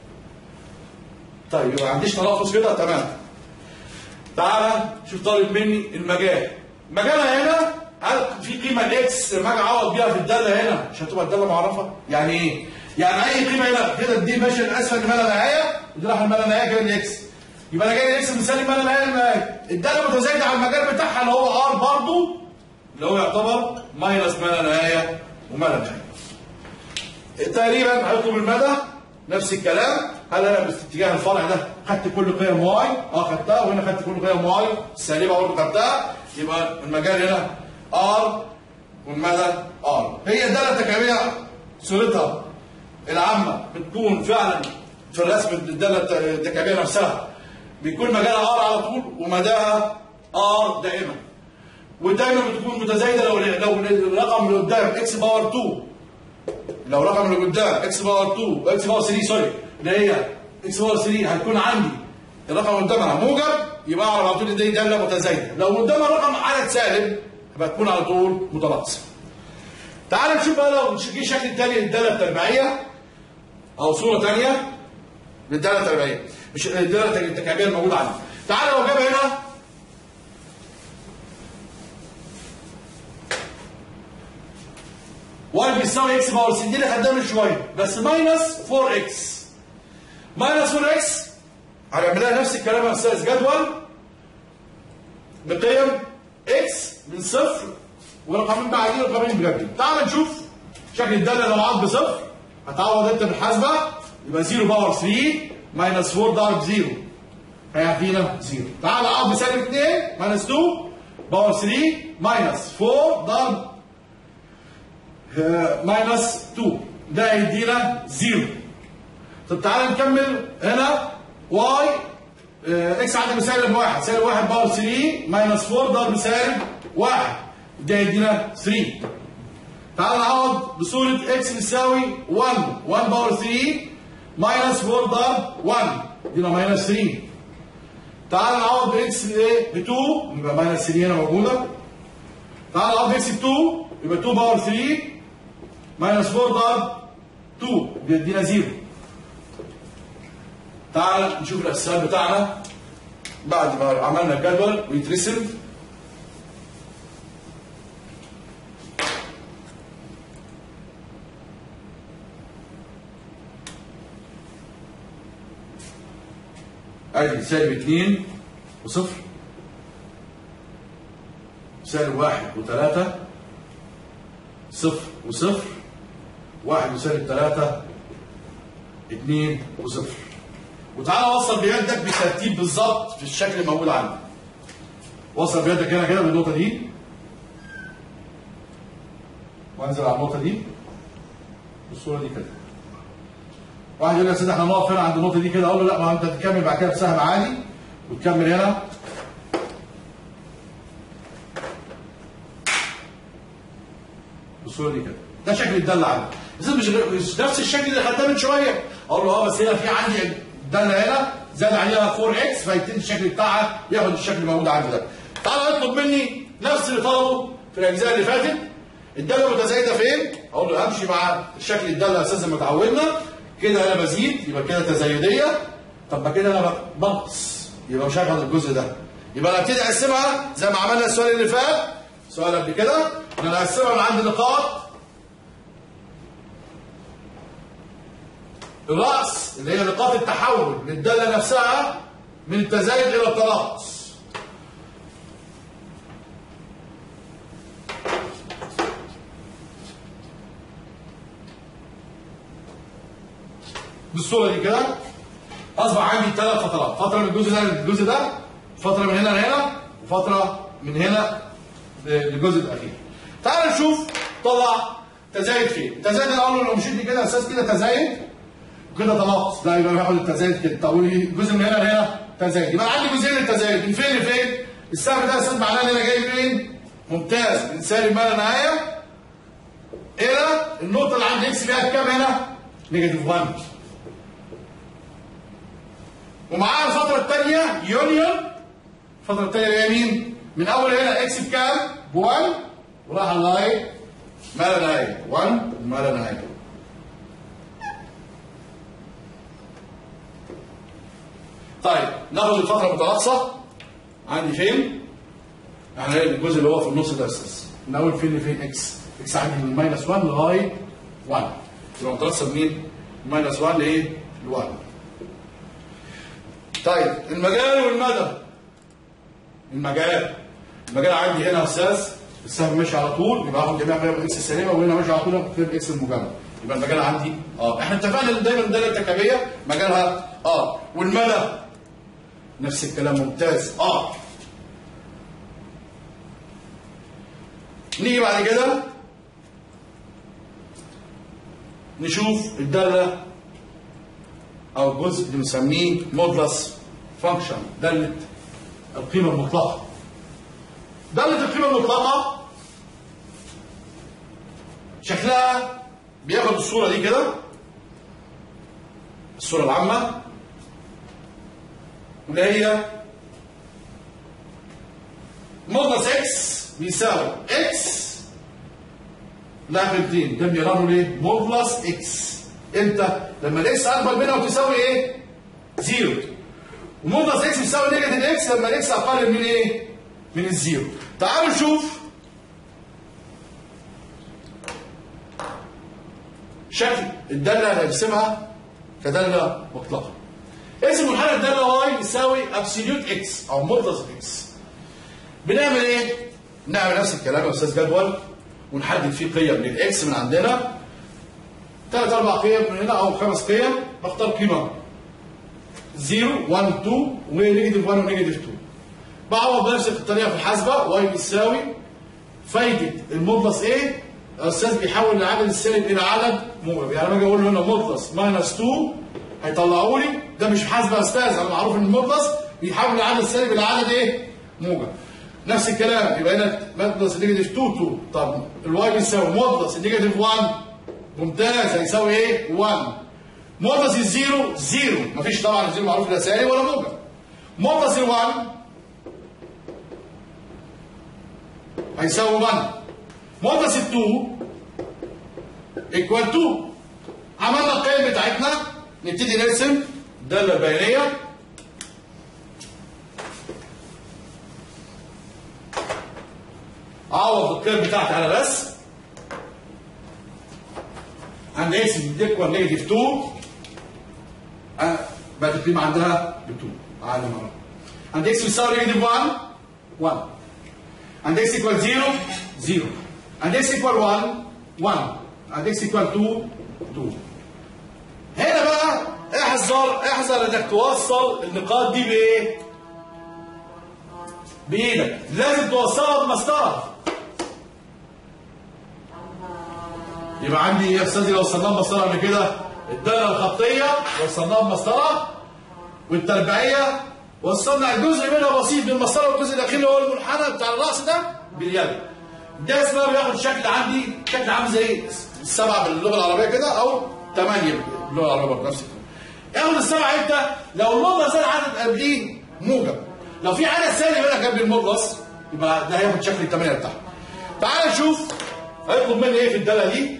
طيب يبقى ما عنديش تناقص كده تمام تعالى شوف طالب مني المجال مجالها هنا هل في قيمه الاكس ما اجي اعوض بيها في الداله هنا مش هتبقى الداله معرفه يعني ايه يعني اي قيمه هنا كده دي ماشيه لاسفل لما لا نهايه ودي رايحه لما لا نهايه كده الاكس يبقى انا جاي الاكس مثالي ما لا نهايه للنهايه الداله متزايده على المجال بتاعها اللي هو ار برضه اللي هو يعتبر ماينس ما لا نهايه وما لا نهايه تقريبا هيطلب المدى نفس الكلام هل انا باتجاه الفرع ده خدت كل قيم واي اه خدتها وهنا خدت كل قيم واي السالبه برضه خدتها يبقى المجال هنا ار والمدى ار هي الداله التكعيبيه صورتها العامه بتكون فعلا في الرسم الداله التكعيبيه نفسها بيكون مجالها ار على طول ومداها ار دائما ودايما بتكون متزايده لو لو الرقم اللي قدام اكس باور 2 لو الرقم اللي قدام اكس باور 2 واكس باور 3 سوري اللي هي اكس باور 3 هيكون عندي الرقم اللي قدامها موجب يبقى اعرف على طول ان دي داله متزايده لو قدامها رقم عدد سالب يبقى تكون على طول متناقصه تعال نشوف بقى لو جه شكل تاني للداله التربيعيه او صوره ثانيه للداله التربيعيه مش الداله التكعيبيه الموجوده عندي تعال لو جاب هنا واي بيساوي اكس باور 60 دي اللي خدناها من شويه بس ماينس 4 اكس ماينس 4 اكس هنعملها نفس الكلام يا استاذ جدول بقيم اكس من صفر ورقمين بعدين ورقمين بجد تعال نشوف شكل الداله لو عاد بصفر هتعوض انت بالحاسبه يبقى 0 باور 3 ماينس 4 ضرب 0 هيعطينا 0 تعال عاد بسالب 2 ماينس 2 باور 3 ماينس 4 ضرب ماينس 2 ده هيدينا 0 طب تعالى نكمل هنا واي اكس عدد بسالب 1 سالب 1 باور 3 ماينس 4 ضرب سالب 1 ده يدينا 3 تعال نعوض بصورة اكس بتساوي 1 1 باور 3 ماينس 4 ضرب 1 يدينا ماينس 3 تعال نعوض باكس بايه؟ ب 2 يبقى ماينس 3 هنا موجودة تعال نعوض باكس ب 2 يبقى 2 باور 3 ماينس 4 ضرب 2 بيدينا 0 تعال نشوف الاسئله بتاعنا بعد ما عملنا الجدول ويترسم ادي سالب 2 وصفر سالب 1 و3 صفر وصفر واحد وسالب 3 2 وصفر وتعالى وصل بيدك بترتيب بالظبط في الشكل الموجود عندك وصل بيدك هنا كده بالنقطه دي وانزل على النقطه دي بالصوره دي كده واحد يقول لي يا سيدي احنا نقف هنا عند النقطه دي كده اقول له لا ما انت تكمل بعد كده بسهم عالي وتكمل هنا بالصوره دي كده ده شكل الداله عندي بس مش مش نفس الشكل اللي خدناه من شويه اقول له اه بس هنا في عندي داله هنا زاد عليها 4 اكس فيبتدي الشكل بتاعها ياخد الشكل الموجود عندي ده تعالى اطلب مني نفس اللي طلبه في الاجزاء اللي فاتت الداله متزايده فين؟ اقول له امشي مع شكل الداله اساسا ما اتعودنا كده انا بزيد يبقى كده تزايديه طب ما كده انا بنقص يبقى مش هاخد الجزء ده يبقى انا ابتدي اقسمها زي ما عملنا السؤال اللي فات سؤال قبل كده ان انا اقسمها من عند نقاط الراس اللي هي نقاط التحول للداله نفسها من التزايد الى التناقص بالصوره دي كده اصبح عندي ثلاث فترات فتره من الجزء ده للجزء ده فتره من هنا لهنا وفتره من هنا للجزء الاخير تعال نشوف طلع تزايد فين تزايد انا اقول له لو مشيت كده اساس كده تزايد وكده تناقص لا يبقى باخد التزايد كده طب جزء من هنا لهنا تزايد يبقى عندي جزئين التزايد من فين لفين السهم ده اساس معناه ان انا جاي فين ممتاز من سالب ما لا نهايه الى النقطه اللي عند اكس فيها كام هنا نيجاتيف 1 ومعاها الفترة الثانية يونيون الفترة الثانية اللي هي مين؟ من أول هنا إكس بكام؟ ب 1 وراح لغاية ما لا نهاية 1 وما لا نهاية طيب ناخد الفترة المتناقصة عندي فين؟ يعني الجزء اللي هو في النص ده أساس من أول فين لفين إكس؟ إكس عندي من ماينس 1 لغاية 1 يبقى متناقصة منين؟ ماينس 1 لإيه؟ ل 1 طيب المجال والمدى المجال المجال عندي هنا يا استاذ السهم ماشي على طول يبقى هاخد جميع قيم اكس السليمه وهنا ماشي على طول هاخد قيم اكس المجمد يبقى المجال عندي اه احنا اتفقنا ان دايما الداله التكعيبيه مجالها اه والمدى نفس الكلام ممتاز اه نيجي بعد كده نشوف الداله او الجزء اللي بنسميه مودلس فانكشن داله القيمه المطلقه داله القيمه المطلقه شكلها بياخد الصوره دي كده الصوره العامه اللي هي مودلس اكس بيساوي اكس لا قيمتين ده بيقربوا ليه؟ مودلس اكس امتى؟ لما الاكس اكبر منها وتساوي ايه؟ زيرو ومودلس اكس بيساوي نيجاتيف اكس لما الاكس اقل من ايه؟ من الزيرو تعالوا نشوف شكل الداله اللي هنرسمها كداله مطلقه اسم منحنى الداله واي يساوي ابسوليوت اكس او مودلس اكس بنعمل ايه؟ نعمل نفس الكلام يا استاذ جدول ونحدد فيه قيم للاكس من عندنا ثلاث اربع قيم من هنا او خمس قيم بختار قيمه 0 1 2 ونيجاتيف 1 ونيجاتيف 2 بعوض بنفس الطريقه في الحاسبه واي بيساوي فايده المودلس ايه؟ الاستاذ بيحول العدد السالب الى عدد موجب يعني لما اجي اقول له هنا مودلس ماينس 2 هيطلعوا لي ده مش حاسبه يا استاذ انا معروف ان المودلس بيحول العدد السالب الى عدد ايه؟ موجب نفس الكلام يبقى هنا مودلس نيجاتيف 2 2 طب الواي بيساوي مودلس النيجاتيف 1 ممتاز هيساوي ايه؟ 1 مودلس الزيرو زيرو مفيش طبعا الزيرو معروف لا سالب ولا موجب مودلس ال1 هيساوي 1 مودلس ال2 ايكوال 2 عملنا القيم بتاعتنا نبتدي نرسم الداله البيانيه اعوض القيم بتاعتي على بس عند اكس بتكوال نيجاتيف 2 أه بقت القيمه عندها ب 2 اعلى مره عند اكس بيساوي نيجاتيف 1 1 عند اكس ايكوال 0 0 عند اكس ايكوال 1 1 عند اكس ايكوال 2 2 هنا بقى احذر احذر انك توصل النقاط دي بايه؟ بايدك لازم توصلها بمسطره يبقى عندي يا استاذي لو وصلناها بمسطره قبل كده الداله الخطيه وصلناها بمسطره والتربيعيه وصلنا جزء منها بسيط بالمسطره والجزء الاخير اللي هو المنحنى بتاع الراس ده باليد ده اسمها بياخد شكل عندي شكل عامل زي السبعه باللغه العربيه كده او ثمانيه باللغه العربيه بنفس الكلام ياخد السبعه امتى؟ لو المضلس ده عدد قبليه موجب لو في عدد سالب هنا جنب المضلس يبقى ده هياخد شكل الثمانيه بتاعه تعال نشوف هيطلب مني ايه في الداله دي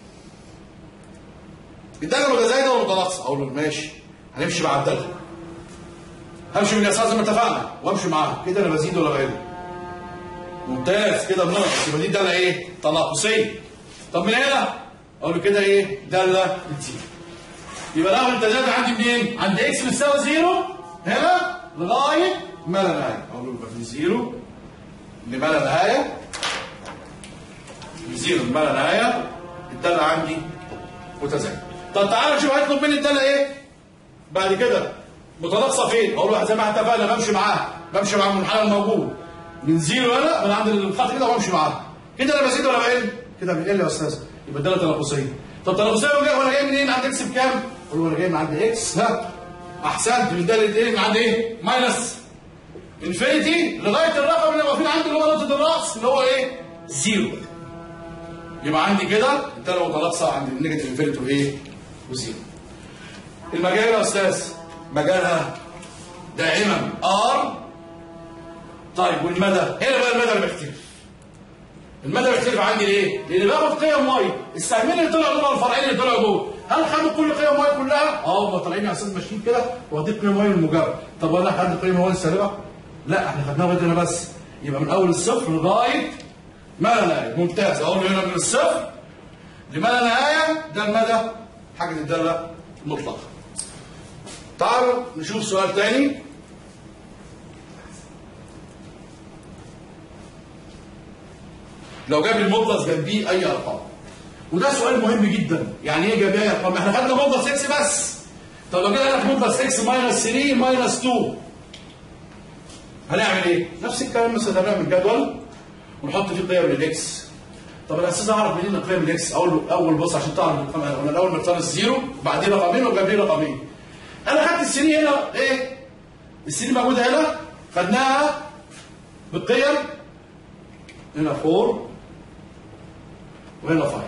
الداله متزايده ولا متناقصه؟ اقول له ماشي هنمشي مع الداله همشي من اليسار زي ما اتفقنا وامشي معاها كده انا بزيد ولا بقل ممتاز كده بنقص يبقى دي داله ايه؟ تناقصيه طب من هنا اقول له كده ايه؟ داله بتزيد يبقى الاول التزايد عندي منين؟ عند اكس بتساوي زيرو هنا لغايه ما لا نهايه اقول له يبقى من زيرو لما لا نهايه من زيرو لما لا نهايه الداله عندي متزايد طب تعالى نشوف هيطلب مني الداله ايه؟ بعد كده متناقصه فين؟ اقول له زي ما اتفقنا بمشي معاه بمشي مع المنحنى الموجود من زيرو هنا من عند الخط كده وامشي معاه كده انا بزيد ولا بقل؟ كده بقل يا استاذ يبقى الداله تناقصيه طب تناقصيه جاي وانا جاي منين؟ عند اكس بكام؟ اقول له انا جاي من عند اكس ها احسنت من داله ايه؟ من عند ايه؟ ماينس انفينيتي لغايه الرقم اللي واقفين عندي اللي هو نقطه الراس اللي هو ايه؟ زيرو يبقى عندي كده الداله متناقصه عند النيجاتيف انفينيتي وايه؟ وزيرو المجال يا استاذ مجالها دائما ار طيب والمدى هنا بقى المدى اللي بيختلف المدى بيختلف عندي ليه؟ لان باخد قيم واي السهمين اللي طلعوا دول الفرعين اللي طلعوا دول هل خدوا كل قيم واي كلها؟ اه هم طالعين على اساس ماشيين كده واخدين قيم واي المجرد طب وانا خدت قيم واي السالبه؟ لا احنا خدناها لغايه هنا بس يبقى من اول الصفر لغايه ما لا نهايه ممتاز اقول هنا من الصفر لما لا نهايه ده المدى حاجه الداله المطلقه تعالوا نشوف سؤال تاني لو جاب لي المطلس جنبيه اي ارقام وده سؤال مهم جدا يعني ايه جاب اي ارقام احنا خدنا مطلس اكس بس طب لو جه لك مطلس اكس ماينس 3 ماينس 2 هنعمل ايه نفس الكلام مثلا هنعمل جدول ونحط فيه قيم للاكس طب انا اساس اعرف منين قيم الاكس اول اول بص عشان تعرف الرقم انا الاول مختار الزيرو بعدين رقمين وجنبيه رقمين انا خدت السي هنا ايه السي موجوده هنا خدناها بالقيم هنا 4 وهنا 5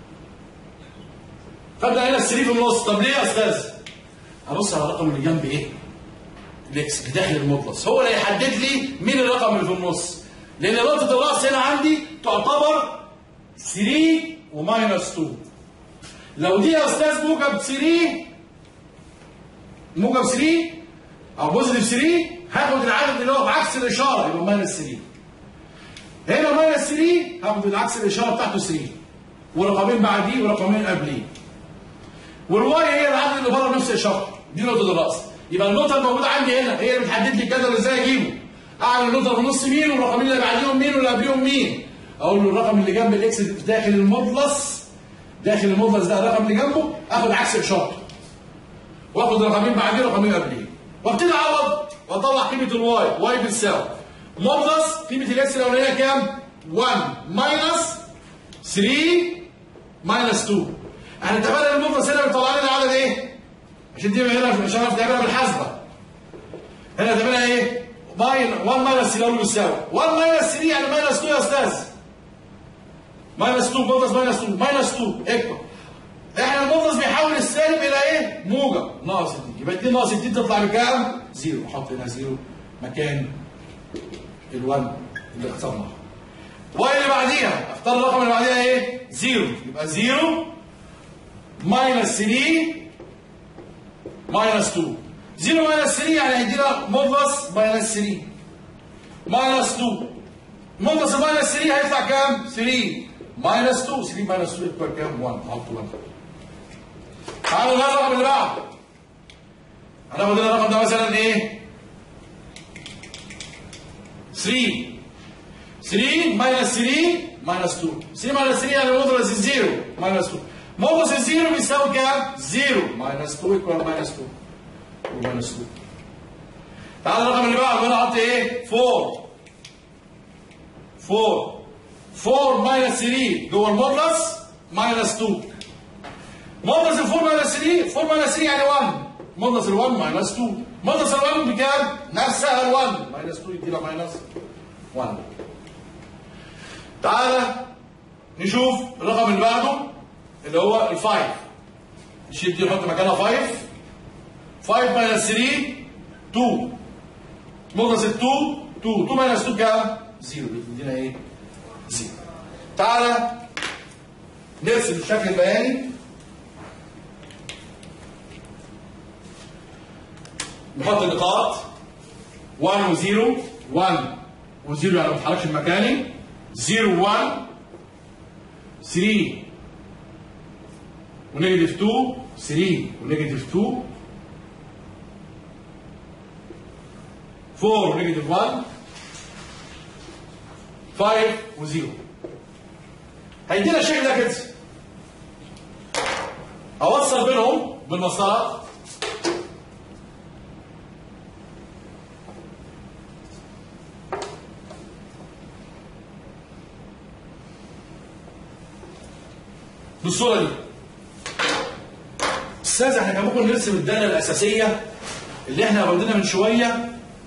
خدنا هنا السي في النص طب ليه يا استاذ هبص على الرقم اللي جنب ايه الاكس اللي داخل المطلس هو اللي هيحدد لي مين الرقم اللي في النص لان نقطه الراس هنا عندي تعتبر 3 وماينس 2 لو دي يا استاذ موجب 3 موجب 3 او بوزيتيف 3 هاخد العدد اللي هو بعكس الاشاره يبقى ماينس 3 هنا ماينس 3 هاخد العكس الاشاره بتاعته 3 ورقمين بعديه ورقمين قبليه والواي هي العدد اللي بره نفس الاشاره دي نقطه الراس يبقى النقطه الموجوده عندي هنا هي اللي بتحدد لي الجدول ازاي اجيبه اعمل النقطه في النص مين والرقمين اللي بعديهم مين واللي قبليهم مين اقول له الرقم اللي جنب الاكس داخل المثلث داخل المثلث ده الرقم اللي جنبه اخد عكس اشارته واخد رقمين بعديه رقمين قبليه وابتدي اعوض واطلع قيمه الواي واي بتساوي مثلث قيمه الاكس الاولانيه كام 1 ماينس 3 ماينس 2 احنا اتفقنا ان المثلث هنا بيطلع لنا العدد ايه عشان دي هنا عشان نعرف نعملها بالحاسبه هنا اتفقنا ايه 1 ماينس 3 بيساوي 1 ماينس 3 يعني ماينس 2 يا استاذ ماينس 2 بلس ماينس 2 ماينس 2 ايكوال احنا المفرز بيحول السالب الى ايه؟ موجب ناقص 2 يبقى 2 ناقص 2 تطلع بكام؟ زيرو حط هنا زيرو مكان ال1 اللي اخترناها واي اللي بعديها اختار الرقم اللي بعديها ايه؟ زيرو يبقى زيرو ماينس 3 ماينس 2 0 ماينس 3 يعني هيدينا مفرز ماينس 3 ماينس 2 مفرز ماينس 3 هيطلع كام؟ 3 ماينس 2 3 ماينس 2 يبقى كام 1 حط 1 تعالوا ناخد الرقم اللي بعده هناخد هنا الرقم ده مثلا ايه 3 3 ماينس 3 ماينس 2 3 ماينس 3 يعني مدرس الزيرو ماينس 2 مدرس الزيرو بيساوي كام 0 ماينس 2 يكوال ماينس 2 وماينس 2 تعالوا الرقم اللي بعده هنا احط ايه 4 4 4 ماينس 3 جوه المودلس ماينس 2 مودلس ال 4 ماينس 3 4 ماينس 3 يعني 1 مودلس ال 1 ماينس 2 مودلس ال 1 بكام؟ نفسها ال 1 ماينس 2 يدينا ماينس 1 تعالى نشوف الرقم اللي بعده اللي هو ال 5 نشيل دي نحط مكانها 5 5 ماينس 3 2 مودلس ال 2 2 2 ماينس 2 كام؟ 0 يدينا ايه؟ زيرو تعالى نرسم الشكل البياني نحط النقاط 1 و 0 1 و 0 يعني ما بتحركش مكاني 0 1 3 ونيجاتيف 2 3 ونيجاتيف 2 4 ونيجاتيف 1 5 و0 هيدينا الشكل ده كده اوصل بينهم بالمسطره بالصوره دي استاذ احنا كان ممكن نرسم الداله الاساسيه اللي احنا واخدينها من شويه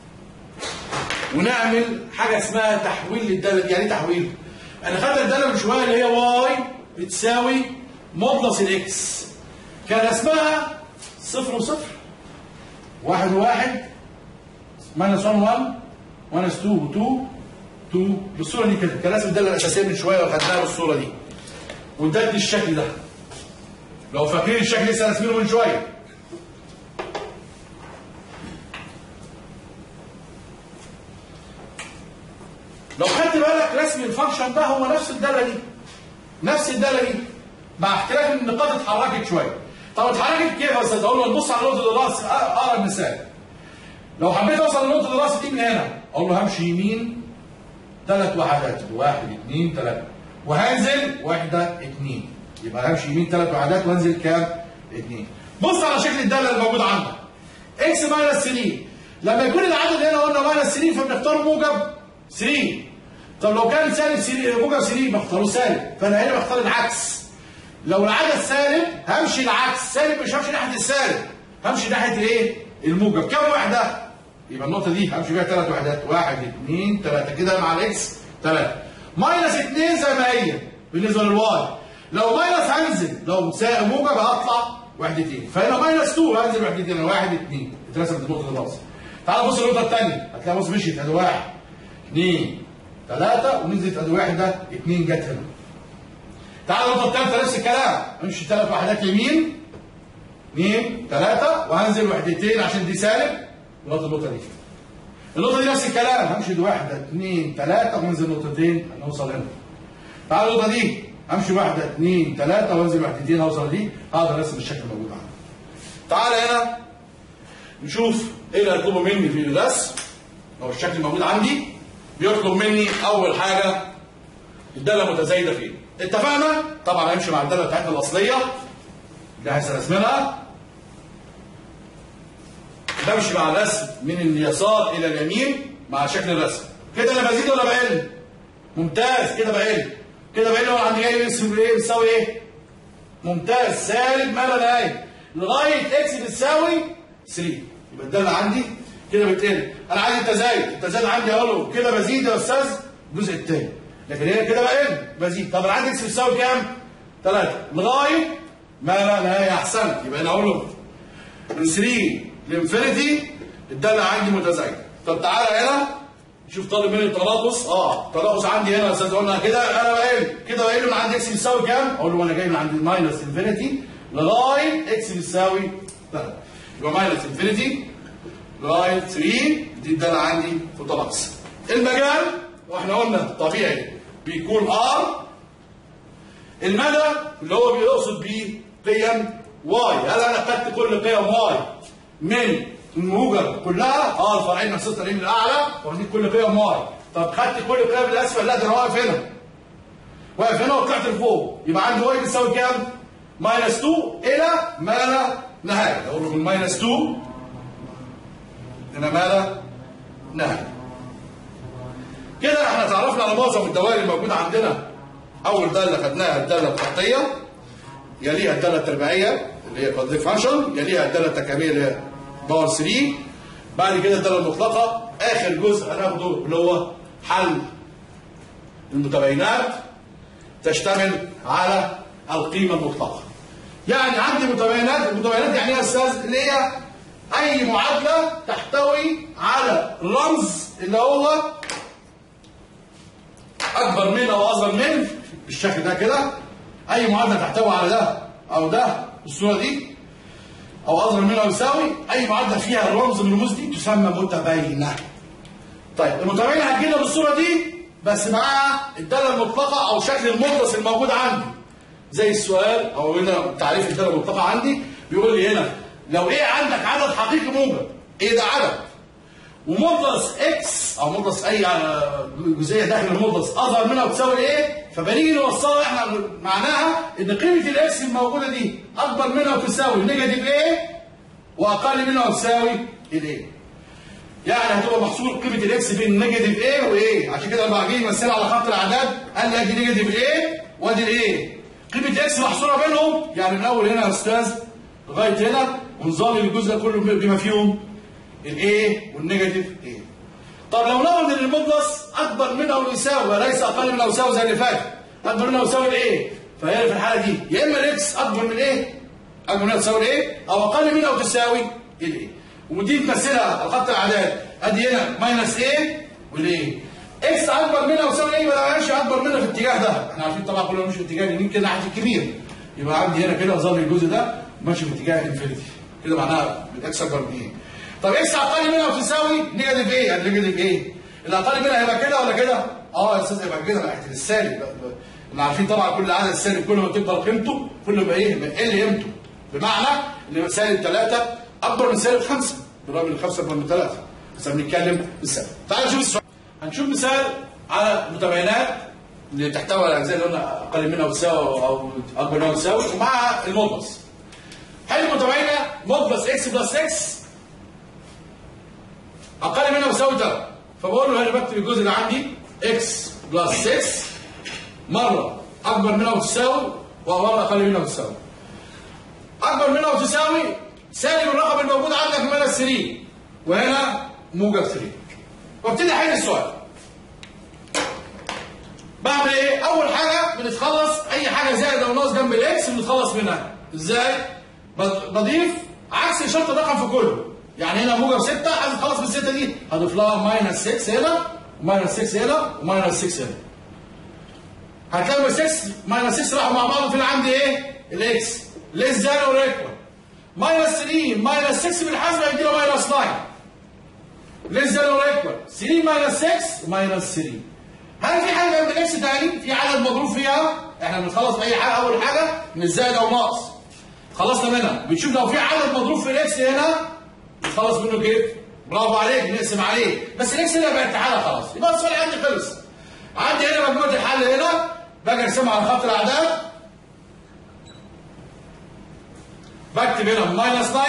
ونعمل حاجه اسمها تحويل للداله يعني ايه تحويل؟ انا خدت الداله من شويه اللي هي واي بتساوي مودلس الاكس كان اسمها صفر وصفر واحد وواحد ماينس 1 1 ماينس 2 و 2 2 بالصوره دي كده كان اسم الداله الاساسيه من شويه وخدناها بالصوره دي وادتني الشكل ده لو فاكرين الشكل لسه راسمينه من شويه لو خدت بالك رسم الفانكشن ده هو نفس الداله دي نفس الداله دي مع اختلاف ان النقاط اتحركت شويه طب اتحركت كيف يا استاذ اقول له نبص على نقطه الراس اقرب مثال لو حبيت اوصل لنقطه الراس دي من هنا اقول له همشي يمين ثلاث وحدات واحد اثنين ثلاثه وهنزل واحده اثنين يبقى همشي يمين ثلاث وحدات وانزل كام؟ اثنين بص على شكل الداله اللي موجود عندك اكس ماينس 3 لما يكون العدد هنا قلنا ماينس 3 فبنختار موجب 3 طب لو كان سالب 3 موجب 3 بختاره سالب فانا هنا بختار العكس لو العدد سالب همشي العكس سالب مش همشي ناحيه السالب همشي ناحيه الايه؟ الموجب كم وحده؟ يبقى النقطه دي همشي فيها ثلاث وحدات واحد اثنين ثلاثه كده مع الاكس ثلاثه ماينس اثنين زي ما هي بالنسبه للواي لو ماينس هنزل لو سا- موجب هطلع وحدتين فهنا ماينس 2 هنزل وحدتين واحد اثنين اترسمت النقطه دي راسي تعال بص النقطه الثانيه هتلاقي بص مشيت ادي واحد اثنين ثلاثه ونزلت ادي واحده اثنين جت هنا تعال النقطه الثالثه نفس الكلام امشي ثلاث وحدات يمين اثنين ثلاثه وهنزل وحدتين عشان دي سالب ونقطه النقطه دي النقطه دي نفس الكلام همشي دي واحده اثنين ثلاثه وننزل نقطتين هنوصل هنا تعال النقطه دي همشي واحده اثنين ثلاثه وانزل وحدتين هوصل دي هقدر ارسم الشكل الموجود عندي تعال هنا نشوف ايه اللي هيطلبه مني في الرسم او الشكل الموجود عندي بيطلب مني اول حاجه الداله متزايده فين اتفقنا طبعا هيمشي مع الداله بتاعتنا الاصليه اللي هنرسمها بمشي مع الرسم من اليسار الى اليمين مع شكل الرسم كده انا بزيد ولا بقل ممتاز كده بقل كده بقل هو عندي جاي اسمه ايه بيساوي ايه ممتاز سالب ما لا نهايه لغايه اكس بتساوي 3 يبقى الداله عندي كده بتقل انا عايز التزايد التزايد عندي اقول له كده بزيد يا استاذ الجزء الثاني لكن هنا كده بقل بزيد طب انا عندي اكس بتساوي كام 3 لغايه ما لا نهايه احسنت يبقى انا اقول له من 3 لانفينيتي الداله عندي متزايده طب تعالى هنا شوف طالب مني التناقص اه التناقص عندي هنا يا استاذ قلنا كده انا بقل كده بقل من عند اكس بيساوي كام؟ اقول له انا جاي من عند ماينس انفينيتي لغايه اكس بيساوي 3 يبقى ماينس انفينيتي لغايه 3 دي الداله عندي في التناقص المجال واحنا قلنا طبيعي بيكون ار المدى اللي هو بيقصد بيه قيم واي هل انا خدت كل قيم واي من الموجب كلها اه الفرعين نفس الطريقين الاعلى واخدين كل قيم واي طب خدت كل قيم الاسفل لا ده انا واقف هنا واقف هنا وطلعت لفوق يبقى عندي واي بتساوي كام؟ ماينس 2 الى ما لا نهايه اقول له من ماينس 2 الى ما لا نهايه كده احنا تعرفنا على معظم الدوائر الموجوده عندنا اول داله خدناها الداله الخطيه يليها الداله التربيعيه اللي هي كوادريك فانكشن يليها الداله التكامليه اللي هي باور 3 بعد كده الداله المطلقه اخر جزء هناخده اللي هو حل المتباينات تشتمل على القيمه المطلقه يعني عندي متباينات المتباينات يعني ايه يا استاذ اللي هي اي معادله تحتوي على رمز اللي هو اكبر من او اصغر من بالشكل ده كده اي معادله تحتوي على ده او ده بالصوره دي او اصغر من او يساوي اي معادله فيها الرمز من الرموز دي تسمى متباينه طيب المتباينه هتجينا بالصوره دي بس مع الداله المطلقه او شكل المدرس الموجود عندي زي السؤال او هنا تعريف الداله المطلقه عندي بيقول لي هنا لو ايه عندك عدد حقيقي موجب ايه ده عدد ومدرس اكس او مدرس اي جزئيه داخل المدرس اصغر منها وتساوي ايه فبنيجي نوصلها احنا معناها ان قيمه الاكس الموجوده دي اكبر منها وتساوي نيجاتيف ايه واقل منها وتساوي الايه يعني هتبقى محصور قيمه الاكس بين نيجاتيف ايه وايه عشان كده لما جه يمثلها على خط الاعداد قال لي ادي نيجاتيف ايه وادي الايه قيمه اكس محصوره بينهم يعني من اول هنا يا استاذ لغايه هنا ونظام الجزء ده كله بما فيهم الايه والنيجاتيف ايه طب لو نقول ان المدرس اكبر منه او يساوي وليس اقل منه او يساوي زي اللي فات اكبر منه او يساوي الايه فهي في الحاله دي يا اما الاكس اكبر من ايه اكبر منها تساوي الايه او اقل منها او تساوي الايه ودي تمثلها الخط الاعداد ادي هنا ماينس ايه والايه اكس اكبر منها ويساوي ايه ولا ماشي اكبر منها في الاتجاه ده احنا عارفين طبعا كلنا مش في اتجاه اليمين كده ناحيه الكبير يبقى عندي هنا كده ظل الجزء ده ماشي في اتجاه الانفينيتي كده معناها الاكس اكبر من ايه طب اكس اقل منها وتساوي نيجاتيف ايه يعني نيجاتيف ايه الاقل منها هيبقى كده ولا كده اه يا استاذ هيبقى كده ناحيه السالب احنا عارفين طبعا كل عدد السالب كل ما تكبر قيمته كل ما ايه ما يقل قيمته بمعنى ان سالب 3 اكبر من سالب 5 بالرغم ان 5 اكبر من 3 بس بنتكلم بالسالب تعال نشوف السؤال هنشوف مثال على متباينات اللي تحتوي على الاجزاء اللي قلنا اقل منها وتساوي او اكبر منها وتساوي ومع المطلس حل متباينه مطلس اكس بلس اكس اقل منها ويساوي 3 فبقول له هنا بكتب الجزء اللي عندي اكس بلس 6 مره اكبر منها وتساوي ومره اقل منها وتساوي اكبر منها وتساوي سالب الرقم الموجود عندك ماينس 3 وهنا موجب 3 وابتدي احل السؤال بعمل ايه؟ اول حاجه بنتخلص اي حاجه زائد او ناقص جنب الاكس بنتخلص منها ازاي؟ بض- بضيف عكس اشاره الرقم في كله يعني هنا موجب 6 عايز اتخلص من السته دي هضيف لها ماينس 6 هنا وماينس 6 هنا وماينس 6 هنا هتلاقي 6 ماينس 6 راحوا مع بعض فين عندي ايه؟ الاكس ليس ذان اور ايكوال ماينس 3 ماينس 6 بالحسبه هيدينا ماينس 9 ليس ذان اور ايكوال 3 ماينس 6 ماينس 3 هل في حاجه جنب الاكس تاني؟ في عدد مضروب فيها؟ احنا بنخلص باي حاجه اول حاجه من زائد او ناقص. خلصنا منها، بنشوف لو في عدد مضروب في الاكس هنا نخلص منه كده. برافو عليك نقسم عليه، بس الاكس هنا بقت تعالى خلاص، يبقى السؤال عندي خلص. عندي هنا مجموعه الحل هنا باجي ارسمها على خط الاعداد. بكتب هنا ماينس 9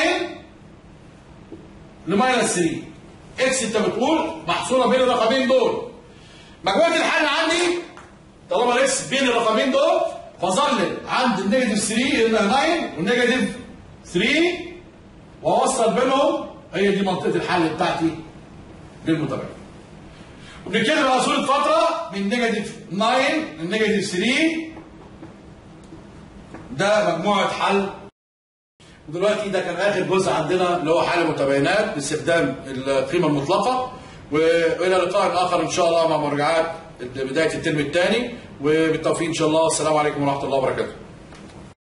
لماينس 3. اكس انت بتقول محصوره بين الرقمين دول. مجموعه الحل عندي طالما الاكس بين الرقمين دول فظلل عند النيجاتيف 3 هنا 9 والنيجاتيف 3 واوصل بينهم هي دي منطقه الحل بتاعتي للمتابعين. وبنتكلم على صوره فتره من نيجاتيف 9 للنيجاتيف 3 ده مجموعه حل ودلوقتي ده كان اخر جزء عندنا اللي هو حل متباينات باستخدام القيمه المطلقه والى لقاء اخر ان شاء الله مع مراجعات بدايه الترم الثاني وبالتوفيق ان شاء الله السلام عليكم ورحمه الله وبركاته